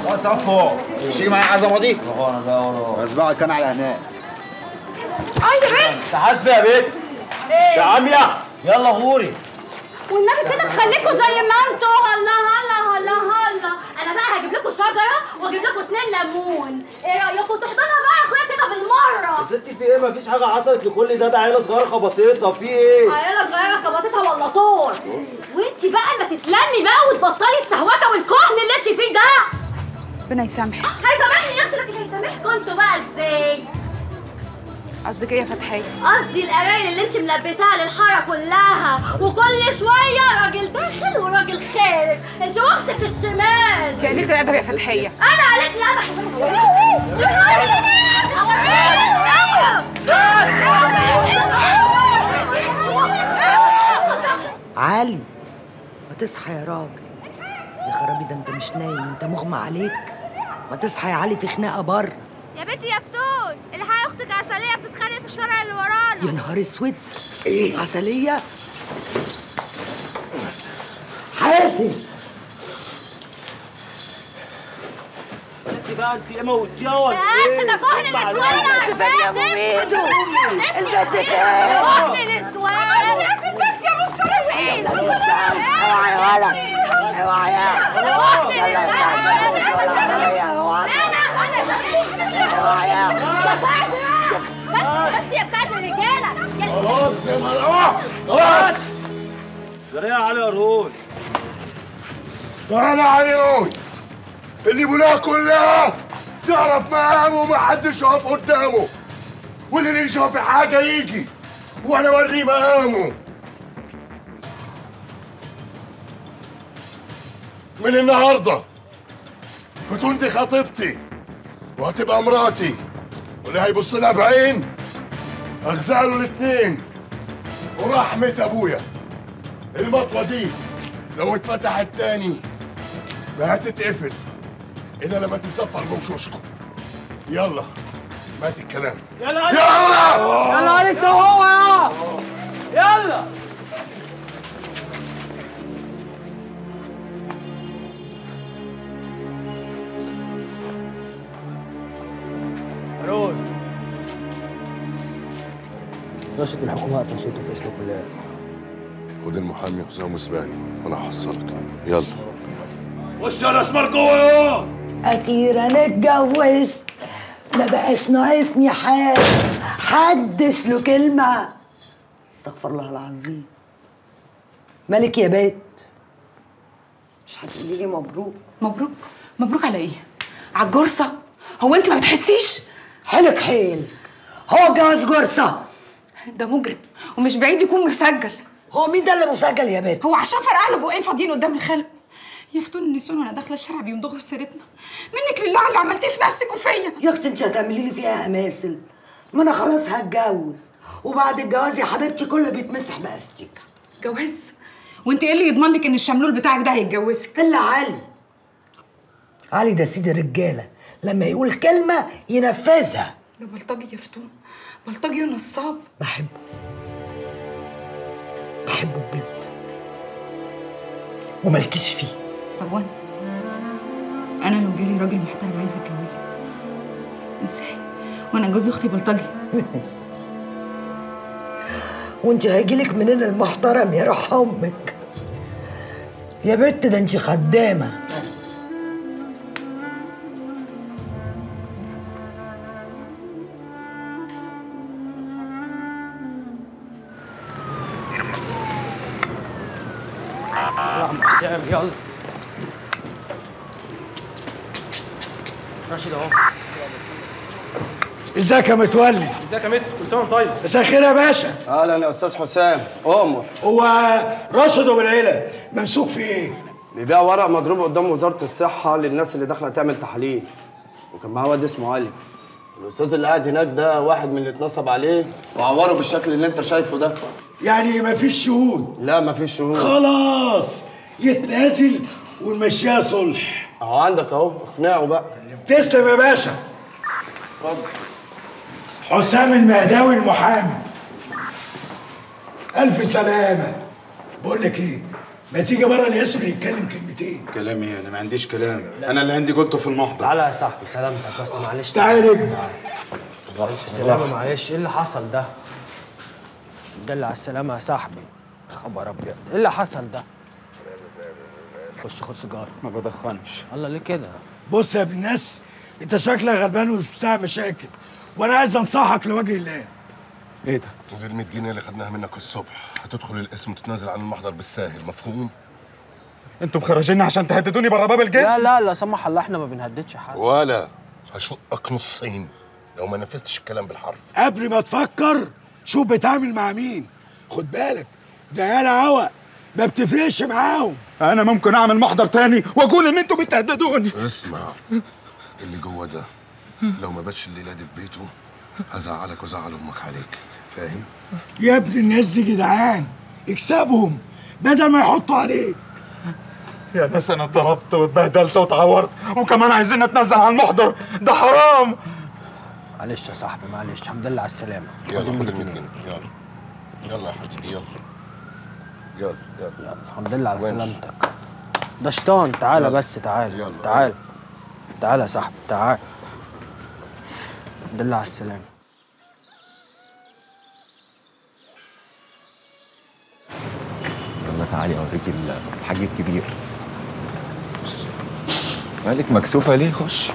خلاص صفوا تيجي معايا عزمه دي انا ده ورا اسبقك كان على هناك اي يا بنت حاسبه يا بنت يا عمية يلا غوري والنبي كده تخليكوا زي ما انتوا هلا هلا هلا هلا انا بقى هجيب لكم شجره واجيب لكم اتنين ليمون ايه رايكم تحضنها بقى يا اخويا كده بالمره ستي في ايه مفيش حاجة حصلت لكل ده ده عيلة صغيرة خبطتها في ايه؟ عيالة صغيرة خبطتها ولا طول وانتي بقى ما تتلمي بقى وتبطلي السهوكه والكهن اللي انتي فيه ده ربنا يسامحك هيسامحني يا اخي لكن هيسامحكوا انتوا بقى ازاي قصدك ايه يا فتحيه قصدي الاماكن اللي انت ملبساها للحاره كلها وكل شويه راجل داخل وراجل خارج انت واختك الشمال انت قليله الادب يا فتحيه انا عليك لا علي ما تصحى يا راجل يا خرابي ده انت مش نايم انت مغمى عليك ما تصحى يا علي في خناقه بره يا بنتي يا فتون الحقي اختك عسليه بتتخانق في الشارع اللي ورانا يا نهار اسود ايه عسليه حاسب انت بقى انت ايه موتيها ولا بس ده كهن النسوان انا عارفاه كهن النسوان يا ست انت يا مفترض اوعي اوعى يا ولد اوعى يا بس يا بتاعت الرجاله خلاص يا مرأة خلاص جري يا علي قرون انا عليون اللي بناها كلها تعرف مقامه ومحدش يقف قدامه واللي يشوف حاجه يجي وانا اوريه مقامه من النهارده فتون دي خطيبتي وهتبقى مراتي واللي هيبص لها بعين اغزاله الاتنين ورحمة ابويا المطوة دي لو اتفتحت تاني ما هتتقفل الا لما تتصفر بوشوشكم يلا مات الكلام يلا عليك يلا يلا عليك ده هو يا يلا قرون رشد الحكومة قفشته في اسلوب الله خد المحامي حسام اسباني وانا هحصلك يلا وش انا اسمر جوه يا اخيرا اتجوزت ما بقاش ناقصني حاجه حدش له كلمه استغفر الله العظيم مالك يا بيت مش هتقولي لي مبروك مبروك مبروك على ايه على الجرصه هو انت ما بتحسيش حلك حيل هو جواز جرصه ده مجرم ومش بعيد يكون مسجل هو مين ده اللي مسجل يا بيت هو عشان فرقع له بقين فاضيين قدام الخلق يا فتون النسوان وانا داخله الشارع بيمضغوا في سيرتنا منك لله على اللي عملتيه في نفسك وفيا يا اختي انت هتعملي لي فيها اماثل ما انا خلاص هتجوز وبعد الجواز يا حبيبتي كله بيتمسح باستيك جواز وانت ايه اللي يضمن لك ان الشملول بتاعك ده هيتجوزك الا علي علي ده سيد الرجاله لما يقول كلمه ينفذها ده بلطجي يا فتون بلطجي ونصاب بحبه بحبه بجد ومالكيش فيه طب وانا انا لو جالي راجل محترم عايز يتجوزني ازاي وانا جوز اختي بلطجي وانت هيجيلك منين المحترم يا روح امك يا بت ده انت خدامه يلا راشد اهو ازيك يا متولي ازيك يا متر كل سنه وانت طيب مساء الخير يا باشا اهلا يا استاذ حسام امر هو راشد ابو العيله ممسوك في ايه بيبيع ورق مضروب قدام وزاره الصحه للناس اللي داخله تعمل تحاليل وكان معاه واد اسمه علي الاستاذ اللي قاعد هناك ده واحد من اللي اتنصب عليه وعوره بالشكل اللي انت شايفه ده يعني مفيش شهود لا مفيش شهود خلاص يتنازل ونمشيها صلح اهو عندك اهو اقنعه بقى تسلم يا باشا حسام المهداوي المحامي ألف سلامة بقول لك إيه ما تيجي بره الاسم نتكلم كلمتين كلام ايه انا ما عنديش كلام انا اللي عندي قلته في المحضر تعالى يا صاحبي سلامتك بس معلش تعالى يا نجم ألف سلامة معلش ايه اللي حصل ده؟ دل على السلامة يا صاحبي خبر ابيض ايه اللي حصل ده؟ خش خد سيجارة ما بدخنش الله ليه كده؟ بص يا ابن الناس انت شكلك غلبان ومش بتاع مشاكل وانا عايز انصحك لوجه الله ايه ده ودي ال 100 جنيه اللي خدناها منك الصبح هتدخل الاسم وتتنازل عن المحضر بالساهل مفهوم؟ انتوا مخرجيني عشان تهددوني بره باب لا الجسم لا لا سمح الله احنا ما بنهددش حد ولا هشقك نصين لو ما نفذتش الكلام بالحرف قبل ما تفكر شوف بتعامل مع مين خد بالك ده عيال عوق ما بتفرقش معاهم انا ممكن اعمل محضر تاني واقول ان انتوا بتهددوني اسمع اللي جوه ده لو ما باتش الليله دي في بيته هزعلك وزعل امك عليك فاهم؟ يا ابن الناس دي جدعان اكسبهم بدل ما يحطوا عليك يا ناس انا اتضربت واتبهدلت واتعورت وكمان عايزين اتنزل على المحضر ده حرام معلش يا صاحبي معلش الحمد لله على السلامة يلا خد ال 100 جنيه يلا يلا يا حبيبي يلا يلا يلا يلا الحمد لله على وين؟ سلامتك ده شيطان تعالى يلا. بس تعالى يلا. تعالى تعالى يا صاحبي تعالى الحمد لله على السلامة يلا تعالي اوريك الحاج الكبير مالك مكسوفة ليه خش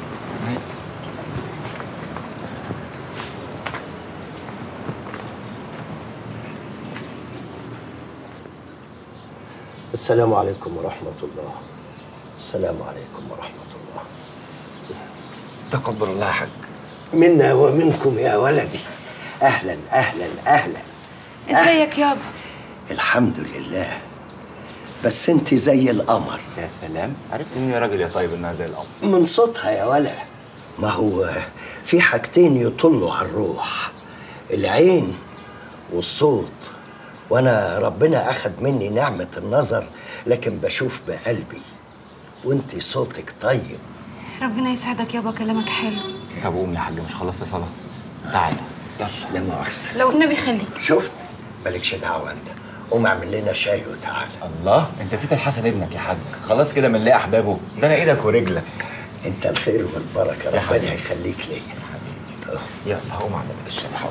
السلام عليكم ورحمة الله السلام عليكم ورحمة الله تقبل الله يا حاج منا ومنكم يا ولدي أهلا أهلا أهلا ازيك يابا الحمد لله بس انت زي القمر يا سلام عرفت مين يا راجل يا طيب انها زي القمر من صوتها يا ولا ما هو في حاجتين يطلوا على الروح العين والصوت وانا ربنا اخد مني نعمة النظر لكن بشوف بقلبي وانت صوتك طيب ربنا يسعدك يابا كلامك حلو طب قوم يا حاج مش خلصت صلاة تعالى يلا لا مؤاخذة لو النبي خليك شفت مالكش دعوة انت قوم اعمل لنا شاي وتعالى الله انت نسيت الحسن ابنك يا حاج خلاص كده بنلاقي احبابه ده انا ايدك ورجلك انت الخير والبركة يا ربنا حبيبي. يخليك ليا أه. يلا هقوم اعمل لك الشاي حاضر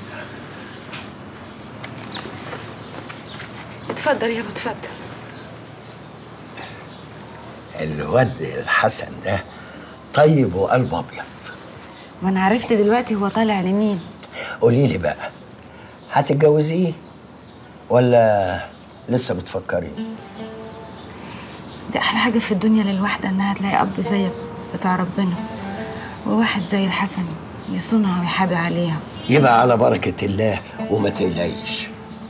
اتفضل يابا اتفضل الواد الحسن ده طيب وقلب ابيض وانا عرفت دلوقتي هو طالع لمين قولي لي بقى هتتجوزيه ولا لسه بتفكري دي احلى حاجه في الدنيا للواحده انها تلاقي اب زيك بتاع ربنا وواحد زي الحسن يصونها ويحابي عليها يبقى على بركة الله وما تقلقيش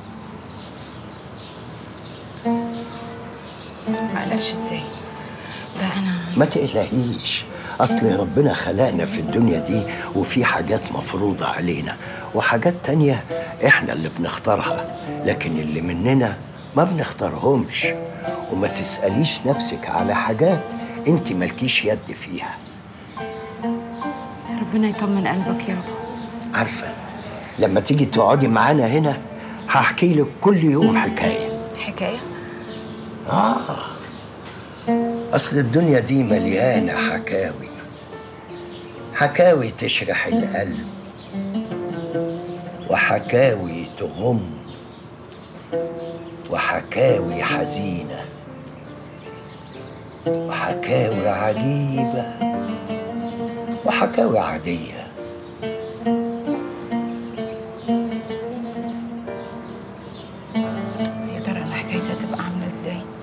ما قلقش ازاي ده انا ما تقلقيش اصل ربنا خلقنا في الدنيا دي وفي حاجات مفروضة علينا وحاجات تانية احنا اللي بنختارها لكن اللي مننا ما بنختارهمش وما تسأليش نفسك على حاجات انت مالكيش يد فيها ربنا يطمن قلبك يابا عارفة لما تيجي تقعدي معانا هنا هحكي لك كل يوم حكاية حكايه آه أصل الدنيا دي مليانة حكاوي حكاوي تشرح القلب وحكاوي تغم وحكاوي حزينة وحكاوي عجيبة وحكاوي عادية يا ترى الحكايه دي هتبقى عامله ازاي